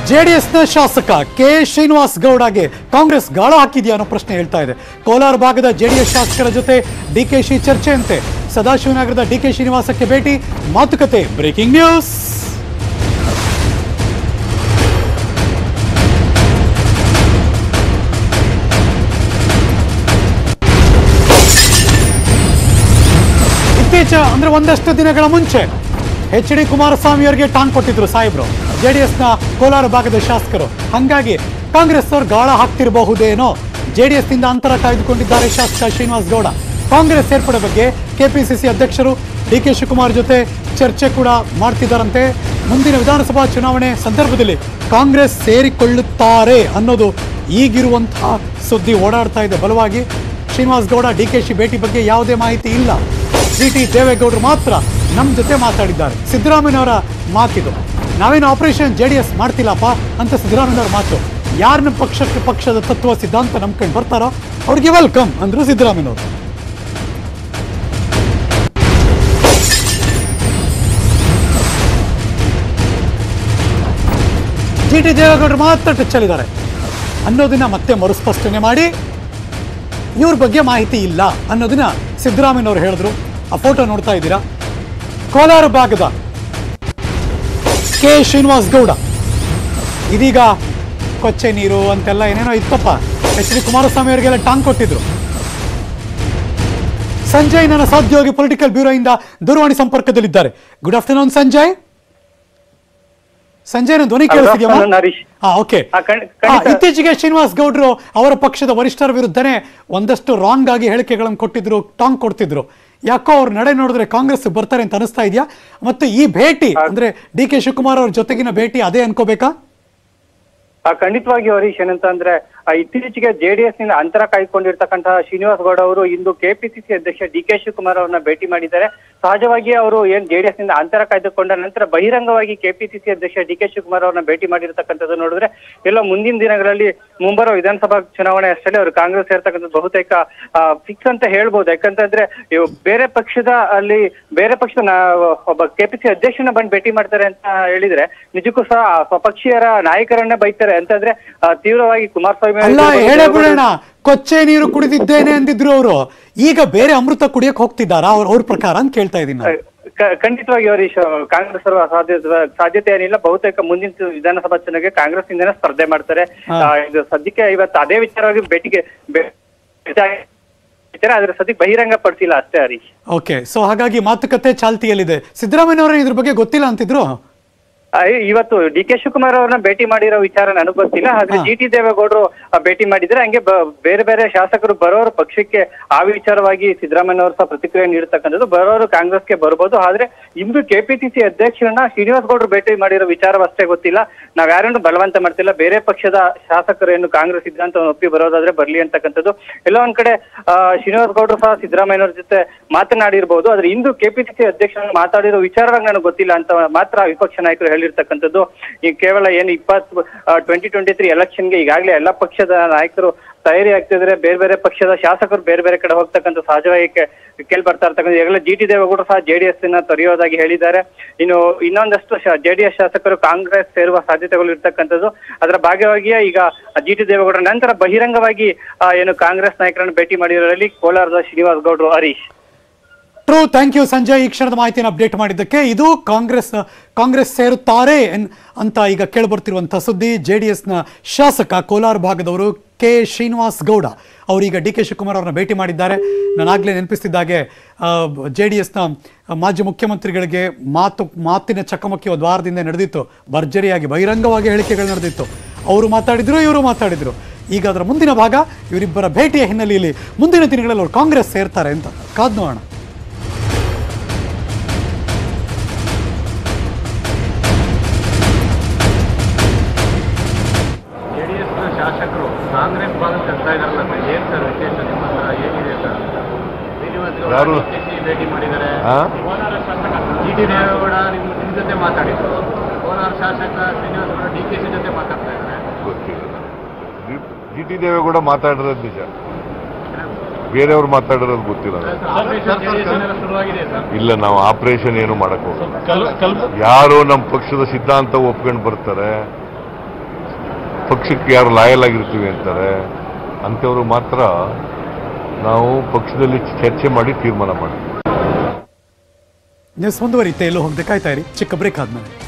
ಜೆಡಿಎಸ್ನ ಶಾಸಕ ಕೆ ಶ್ರೀನಿವಾಸ್ ಗೌಡಗೆ ಕಾಂಗ್ರೆಸ್ ಗಾಳ ಹಾಕಿದೆಯಾ ಅನ್ನೋ ಪ್ರಶ್ನೆ ಹೇಳ್ತಾ ಇದೆ ಕೋಲಾರ ಭಾಗದ ಜೆಡಿಎಸ್ ಶಾಸಕರ ಜೊತೆ ಡಿಕೆಶಿ ಚರ್ಚೆಯಂತೆ ಸದಾಶಿವನಗರದ ಡಿಕೆ ಶ್ರೀನಿವಾಸಕ್ಕೆ ಭೇಟಿ ಮಾತುಕತೆ ಬ್ರೇಕಿಂಗ್ ನ್ಯೂಸ್ ಇತ್ತೀಚ ಅಂದ್ರೆ ಒಂದಷ್ಟು ದಿನಗಳ ಮುಂಚೆ ಎಚ್ ಡಿ ಕುಮಾರಸ್ವಾಮಿ ಅವರಿಗೆ ಟಾಂಗ್ ಕೊಟ್ಟಿದ್ರು ಸಾಹೇಬ್ರು ಜೆಡಿಎಸ್ನ ಕೋಲಾರ ಭಾಗದ ಶಾಸಕರು ಹಂಗಾಗಿ ಕಾಂಗ್ರೆಸ್ ಅವರು ಗಾಳ ಹಾಕ್ತಿರಬಹುದೇನೋ ಜೆಡಿಎಸ್ ನಿಂದ ಅಂತರ ಕಾಯ್ದುಕೊಂಡಿದ್ದಾರೆ ಶಾಸಕ ಶ್ರೀನಿವಾಸ್ ಗೌಡ ಕಾಂಗ್ರೆಸ್ ಸೇರ್ಪಡೆ ಬಗ್ಗೆ ಕೆಪಿಸಿಸಿ ಅಧ್ಯಕ್ಷರು ಡಿ ಕೆ ಶಿವಕುಮಾರ್ ಜೊತೆ ಚರ್ಚೆ ಕೂಡ ಮಾಡ್ತಿದ್ದಾರಂತೆ ಮುಂದಿನ ವಿಧಾನಸಭಾ ಚುನಾವಣೆ ಸಂದರ್ಭದಲ್ಲಿ ಕಾಂಗ್ರೆಸ್ ಸೇರಿಕೊಳ್ಳುತ್ತಾರೆ ಅನ್ನೋದು ಈಗಿರುವಂತಹ ಸುದ್ದಿ ಓಡಾಡ್ತಾ ಇದೆ ಬಲವಾಗಿ ಶ್ರೀನಿವಾಸ್ ಗೌಡ ಡಿ ಕೆ ಶಿ ಭೇಟಿ ಬಗ್ಗೆ ಯಾವುದೇ ಮಾಹಿತಿ ಇಲ್ಲ ಜಿ ಟಿ ದೇವೇಗೌಡರು ಮಾತ್ರ ನಮ್ಮ ಜೊತೆ ಮಾತಾಡಿದ್ದಾರೆ ಸಿದ್ದರಾಮಯ್ಯನವರ ಮಾತಿದು ನಾವೇನು ಆಪರೇಷನ್ ಜೆ ಡಿ ಎಸ್ ಮಾಡ್ತಿಲ್ಲಪ್ಪ ಅಂತ ಸಿದ್ದರಾಮಯ್ಯನವರ ಮಾತು ಯಾರನ್ನ ಪಕ್ಷಕ್ಕೆ ಪಕ್ಷದ ತತ್ವ ಸಿದ್ಧಾಂತ ನಂಬ್ಕೊಂಡು ಬರ್ತಾರೋ ಅವ್ರಿಗೆ ವೆಲ್ಕಮ್ ಅಂದ್ರು ಸಿದ್ದರಾಮಯ್ಯನವರು ಜಿ ಟಿ ದೇವೇಗೌಡರು ಮಾತ್ರ ಟಚ್ಚಲ್ಲಿದ್ದಾರೆ ಅನ್ನೋದನ್ನ ಮತ್ತೆ ಮರುಸ್ಪಷ್ಟನೆ ಮಾಡಿ ಇವ್ರ ಬಗ್ಗೆ ಮಾಹಿತಿ ಇಲ್ಲ ಅನ್ನೋದನ್ನ ಸಿದ್ದರಾಮಯ್ಯನವರು ಹೇಳಿದ್ರು ಆ ಫೋಟೋ ನೋಡ್ತಾ ಇದ್ದೀರಾ ಕೋಲಾರ ಭಾಗದ ಕೆ ಶ್ರೀನಿವಾಸ್ ಗೌಡ ಇದೀಗ ಕೊಚ್ಚೆ ನೀರು ಅಂತೆಲ್ಲ ಏನೇನೋ ಇತ್ತಪ್ಪ ಎಚ್ ಡಿ ಕುಮಾರಸ್ವಾಮಿ ಅವರಿಗೆಲ್ಲ ಟಾಂಗ್ ಕೊಟ್ಟಿದ್ರು ಸಂಜಯ್ ನನ್ನ ಸಹೋದ್ಯೋಗಿ ಪೊಲಿಟಿಕಲ್ ಬ್ಯೂರೋ ಇಂದ ದೂರವಾಣಿ ಸಂಪರ್ಕದಲ್ಲಿದ್ದಾರೆ ಗುಡ್ ಆಫ್ಟರ್ನೂನ್ ಸಂಜಯ್ ಸಂಜಯ್ ನನ್ನ ಧ್ವನಿ ಕೇಳಿಸ್ತಿದ್ಯಮ್ಮ afternoon, ಹರೀಶ್. ಹಾ ಓಕೆ ಹಾ, ಖಂಡ್- ಖಂಡಿತ. ಇತ್ತೀಚೆಗೆ ಶ್ರೀನಿವಾಸ್ ಗೌಡ್ರು ಅವರ ಪಕ್ಷದ ವರಿಷ್ಠರ ವಿರುದ್ಧನೇ ಒಂದಷ್ಟು ರಾಂಗ್ ಆಗಿ ಹೇಳಿಕೆಗಳನ್ನು ಕೊಟ್ಟಿದ್ರು ಟಾಂಗ್ ಕೊಡ್ತಿದ್ರು ಯಾಕೋ ಅವ್ರ ನಡೆ ನೋಡಿದ್ರೆ ಕಾಂಗ್ರೆಸ್ ಬರ್ತಾರೆ ಅಂತ ಅನಿಸ್ತಾ ಇದೆಯಾ ಮತ್ತು ಈ ಭೇಟಿ ಅಂದ್ರೆ ಡಿ ಕೆ ಶಿವಕುಮಾರ್ ಅವ್ರ ಜೊತೆಗಿನ ಭೇಟಿ ಅದೇ ಅನ್ಕೋಬೇಕಾ ಆ, ಖಂಡಿತವಾಗಿ ಹರೀಶ್ ಏನಂತ ಅಂದ್ರೆ ಆ, ಇತ್ತೀಚೆಗೆ ಜೆಡಿಎಸ್ ನಿಂದ ಅಂತರ ಕಾಯ್ದುಕೊಂಡಿರ್ತಕ್ಕಂತಹ ಶ್ರೀನಿವಾಸ್ ಗೌಡ ಅವರು ಇಂದು ಕೆಪಿಸಿಸಿ ಅಧ್ಯಕ್ಷ ಡಿ ಕೆ ಶಿವಕುಮಾರ್ ಅವರನ್ನ ಭೇಟಿ ಮಾಡಿದ್ದಾರೆ ಸಹಜವಾಗಿ ಅವರು ಏನ್ ಜೆಡಿಎಸ್ ನಿಂದ ಅಂತರ ಕಾಯ್ದುಕೊಂಡ ನಂತರ ಬಹಿರಂಗವಾಗಿ ಕೆಪಿಸಿಸಿ ಅಧ್ಯಕ್ಷ ಡಿ ಕೆ ಶಿವಕುಮಾರ್ ಅವರನ್ನ ಭೇಟಿ ಮಾಡಿರ್ತಕ್ಕಂಥದ್ದು ನೋಡಿದ್ರೆ ಎಲ್ಲ ಮುಂದಿನ ದಿನಗಳಲ್ಲಿ ಮುಂಬರುವ ವಿಧಾನಸಭಾ ಚುನಾವಣೆ ಅಷ್ಟರಲ್ಲಿ ಅವರು ಕಾಂಗ್ರೆಸ್ ಸೇರ್ತಕ್ಕಂಥದ್ದು ಬಹುತೇಕ ಫಿಕ್ಸ್ ಅಂತ ಹೇಳ್ಬೋದು ಯಾಕಂತಂದ್ರೆ ಇವು ಬೇರೆ ಪಕ್ಷದ ಅಲ್ಲಿ ಬೇರೆ ಪಕ್ಷದ ನಾ- ಒಬ್ಬ ಕೆಪಿಸಿ ಅಧ್ಯಕ್ಷನ ಬಂದು ಭೇಟಿ ಮಾಡ್ತಾರೆ ಅಂತ ಹೇಳಿದ್ರೆ ನಿಜಕ್ಕೂ ಸಹ ಆ ಸ್ವಪಕ್ಷೀಯರ ನಾಯಕರನ್ನೇ ಬೈತಾರೆ ಅಂತಂದ್ರೆ ಆ, ತೀವ್ರವಾಗಿ ಕುಮಾರಸ್ವಾಮಿ ಅಲ್ಲ ಅವರು- ಹೇಳೇ ಬಿಡೋಣ ಕೊಚ್ಚೆ ನೀರು ಕುಡಿದಿದ್ದೇನೆ ಅಂದಿದ್ರು ಅವರು ಈಗ ಬೇರೆ ಅಮೃತ ಕುಡಿಯಕ್ ಹೋಗ್ತಿದ್ದಾರಾ ಅವ್ರ ಅವ್ರ ಪ್ರಕಾರ ಅಂತ ಕೇಳ್ತಾ ಇದೀನಿ ನಾನು ಕ- ಖಂಡಿತವಾಗಿ ಹರೀಶ್ ಕಾಂಗ್ರೆಸ್ ಅವರು ಸಾಧ್ಯತೆ ಸಾಧ್ಯತೆ ಏನಿಲ್ಲ ಬಹುತೇಕ ಮುಂದಿನ ವಿಧಾನಸಭಾ ಚುನಾವಣೆಗೆ ಕಾಂಗ್ರೆಸ್ ಇಂದನೇ ಸ್ಪರ್ಧೆ ಮಾಡ್ತಾರೆ ಹಾ. ಆ, ಇದು ಸದ್ಯಕ್ಕೆ ಇವತ್ತು ಅದೇ ವಿಚಾರವಾಗಿ ಭೇಟಿಗೆ ಬೆ- ಭೇಟಿ ಆದ್ರೆ ಸದ್ಯಕ್ಕೆ ಬಹಿರಂಗ ಪಡಿಸಿಲ್ಲ ಅಷ್ಟೇ ಹರೀಶ್ ಓಕೆ ಸೊ ಹಾಗಾಗಿ ಮಾತುಕತೆ ಚಾಲ್ತಿಯಲ್ಲಿದೆ ಸಿದ್ದರಾಮಯ್ಯ ಇದ್ರ ಬಗ್ಗೆ ಗೊತ್ತಿಲ್ಲ ಅಂತಿದ್ರು ಆ, ಇವತ್ತು ಡಿ ಕೆ ಶಿವಕುಮಾರ್ ಅವ್ರನ್ನ ಭೇಟಿ ಮಾಡಿರೋ ವಿಚಾರ ನನಗ್ ಗೊತ್ತಿಲ್ಲ ಆದ್ರೆ ಹಾ. ಜಿ ಟಿ ದೇವೇಗೌಡರು ಆ, ಭೇಟಿ ಮಾಡಿದ್ರೆ ಹಂಗೆ ಬ- ಬೇರೆ ಬೇರೆ ಶಾಸಕರು ಬರೋರು ಪಕ್ಷಕ್ಕೆ ಆ ವಿಚಾರವಾಗಿ ಸಿದ್ದರಾಮಯ್ಯ ಅವರು ಸಹ ಪ್ರತಿಕ್ರಿಯೆ ನೀಡತಕ್ಕಂಥದ್ದು ಬರೋರು ಕಾಂಗ್ರೆಸ್ಗೆ ಬರ್ಬೋದು ಆದ್ರೆ ಇಂದು ಕೆಪಿಸಿಸಿ ಅಧ್ಯಕ್ಷರನ್ನ ಶ್ರೀನಿವಾಸ್ ಗೌಡರು ಭೇಟಿ ಮಾಡಿರೋ ವಿಚಾರವಷ್ಟೇ ಗೊತ್ತಿಲ್ಲ ನಾವ್ ಯಾರನ್ನು ಬಲವಂತ ಮಾಡ್ತಿಲ್ಲ ಬೇರೆ ಪಕ್ಷದ ಶಾಸಕರು ಏನು ಕಾಂಗ್ರೆಸ್ ಸಿದ್ಧಾಂತವನ್ನು ಒಪ್ಪಿ ಬರೋದಾದ್ರೆ ಬರ್ಲಿ ಅಂತಕ್ಕಂಥದ್ದು ಎಲ್ಲ ಒಂದ್ ಕಡೆ ಆ, ಶ್ರೀನಿವಾಸ್ ಗೌಡರು ಸಹ ಸಿದ್ದರಾಮಯ್ಯನವ್ರ ಜೊತೆ ಮಾತನಾಡಿರ್ಬೋದು ಆದ್ರೆ ಇಂದು ಕೆಪಿಸಿಸಿ ಅಧ್ಯಕ್ಷರನ್ನು ಮಾತಾಡಿರೋ ವಿಚಾರವಾಗಿ ನನಗೆ ಗೊತ್ತಿಲ್ಲ ಅಂತ ಮಾತ್ರ ವಿಪಕ್ಷ ನಾಯಕರು ಹೇಳಿರ್ತಕ್ಕಂಥದ್ದು ಈ ಕೇವಲ ಏನು ಇಪ್ಪತ್ತು ಟ್ವೆಂಟಿ ಟ್ವೆಂಟಿ ತ್ರೀ ಎಲೆಕ್ಷನ್ಗೆ ಈಗಾಗಲೇ ಎಲ್ಲ ಪಕ್ಷದ ನಾಯಕರು ತಯಾರಿ ಆಗ್ತಿದ್ರೆ ಬೇರೆ ಬೇರೆ ಪಕ್ಷದ ಶಾಸಕರು ಬೇರೆ ಬೇರೆ ಕಡೆ ಹೋಗ್ತಕ್ಕಂಥ ಸಹಜವಾಗಿ ಕೇ- ಕೇಳಿ ಬರ್ತಾ ಇರ್ತಕ್ಕಂಥ ಈಗಾಗಲೇ ಜಿ ಟಿ ದೇವೇಗೌಡರು ಸಹ ಜೆಡಿಎಸ್ ನ ತೊರೆಯೋದಾಗಿ ಹೇಳಿದ್ದಾರೆ ಇನ್ನು ಇನ್ನೊಂದಷ್ಟು ಜೆಡಿಎಸ್ ಶಾಸಕರು ಕಾಂಗ್ರೆಸ್ ಸೇರುವ ಸಾಧ್ಯತೆಗಳು ಇರ್ತಕ್ಕಂಥದ್ದು ಅದರ ಭಾಗವಾಗಿಯೇ ಈಗ ಜಿ ಟಿ ದೇವೇಗೌಡರ ನಂತರ ಬಹಿರಂಗವಾಗಿ ಆ, ಏನು ಕಾಂಗ್ರೆಸ್ ನಾಯಕರನ್ನು ಭೇಟಿ ಮಾಡಿರೋದ್ರಲ್ಲಿ ಕೋಲಾರದ ಶ್ರೀನಿವಾಸ್ ಗೌಡರು ಹರೀಶ್ ಟ್ರೂ ಥ್ಯಾಂಕ್ ಯು ಸಂಜಯ್ ಈ ಕ್ಷಣದ ಮಾಹಿತಿಯನ್ನು ಅಪ್ಡೇಟ್ ಮಾಡಿದ್ದಕ್ಕೆ ಇದು ಕಾಂಗ್ರೆಸ್ ಕಾಂಗ್ರೆಸ್ ಸೇರುತ್ತಾರೆ ಎನ್- ಅಂತ ಈಗ ಕೇಳಿಬರ್ತಿರುವಂಥ ಸುದ್ದಿ ಜೆ ಡಿ ಎಸ್ನ ಶಾಸಕ ಕೋಲಾರ ಭಾಗದವರು ಕೆ ಶ್ರೀನಿವಾಸ್ ಗೌಡ ಅವರೀಗ ಡಿ ಕೆ ಶಿವಕುಮಾರ್ ಅವರನ್ನ ಭೇಟಿ ಮಾಡಿದ್ದಾರೆ ನಾನಾಗಲೇ ನೆನಪಿಸ್ತಿದ್ದಾಗೆ ಜೆ ಡಿ ಎಸ್ನ ಮಾಜಿ ಮುಖ್ಯಮಂತ್ರಿಗಳಿಗೆ ಮಾತು ಮಾತಿನ ಚಕಮಕಿ ಒಂದು ವಾರದಿಂದ ನಡೆದಿತ್ತು ಭರ್ಜರಿಯಾಗಿ ಬಹಿರಂಗವಾಗಿ ಹೇಳಿಕೆಗಳು ನಡೆದಿತ್ತು ಅವರು ಮಾತಾಡಿದ್ರು ಇವರು ಮಾತಾಡಿದ್ರು ಈಗ ಅದರ ಮುಂದಿನ ಭಾಗ ಇವರಿಬ್ಬರ ಭೇಟಿಯ ಹಿನ್ನೆಲೆಯಲ್ಲಿ ಮುಂದಿನ ದಿನಗಳಲ್ಲಿ ಅವರು ಕಾಂಗ್ರೆಸ್ ಸೇರ್ತಾರೆ ಅಂತ ಕಾದ್ ನೋಡೋಣ ಜೆಡಿಎಸ್ನ ಶಾಸಕರು ಕಾಂಗ್ರೆಸ್ ಭಾಗ ಕಟ್ತಾ ಇದಾರಲ್ಲ ಸರ್ ಏನ್ ಸರ್ ವಿಶೇಷ ನಿಮ್ಮ ಹತ್ರ ಏನಿದೆ ಸರ್ ಶ್ರೀನಿವಾಸ್ ಗೌಡ ಯಾರು? DKC ಭೇಟಿ ಮಾಡಿದ್ದಾರೆ ಆ? ಕೋಲಾರ ಶಾಸಕ ಜಿ ಟಿ ದೇವೇಗೌಡ ನಿಮ್ಮ ನಿಮ್ಮ ಜೊತೆ ಮಾತಾಡಿದ್ರು ಕೋಲಾರ ಶಾಸಕ Srinivas Gowda D K C ಜೊತೆ ಮಾತಾಡ್ತಾ ಇದ್ದಾರೆ ಗೊತ್ತಿಲ್ಲ ಜಿ ಟಿ ದೇವೇಗೌಡ ಮಾತಾಡಿರೋದು ನಿಜ ಬೇರೆಯವ್ರು ಮಾತಾಡಿರೋದು ಗೊತ್ತಿಲ್ಲ ನನಗೆ. ಆಪರೇಷನ್ ಜೆಡಿಎಸ್ ಏನಾದ್ರು ಶುರುವಾಗಿದೆ ಸರ್ ಇಲ್ಲ ನಾವು ಆಪರೇಷನ್ ಏನು ಮಾಡಕ್ ಹೋಗಲ್ಲ ಯಾರು ನಮ್ಮ ಪಕ್ಷದ ಸಿದ್ಧಾಂತ ಒಪ್ಕೊಂಡು ಬರ್ತಾರೆ ಪಕ್ಷಕ್ಕೆ ಯಾರು ಲಾಯಲ್ ಆಗಿರ್ತೀವಿ ಅಂತಾರೆ ಅಂಥವ್ರು ಮಾತ್ರ ನಾವು ಪಕ್ಷದಲ್ಲಿ ಚರ್ಚೆ ಮಾಡಿ ತೀರ್ಮಾನ ಮಾಡ್ತೀವಿ ನ್ಯೂಸ್ ಮುಂದುವರಿಯುತ್ತೆ ಎಲ್ಲೂ ಹೋಗದೆ ಕಾಯ್ತಾ ಇರಿ ಚಿಕ್ಕ ಬ್ರೇಕ್ ಆದ್ಮೇಲೆ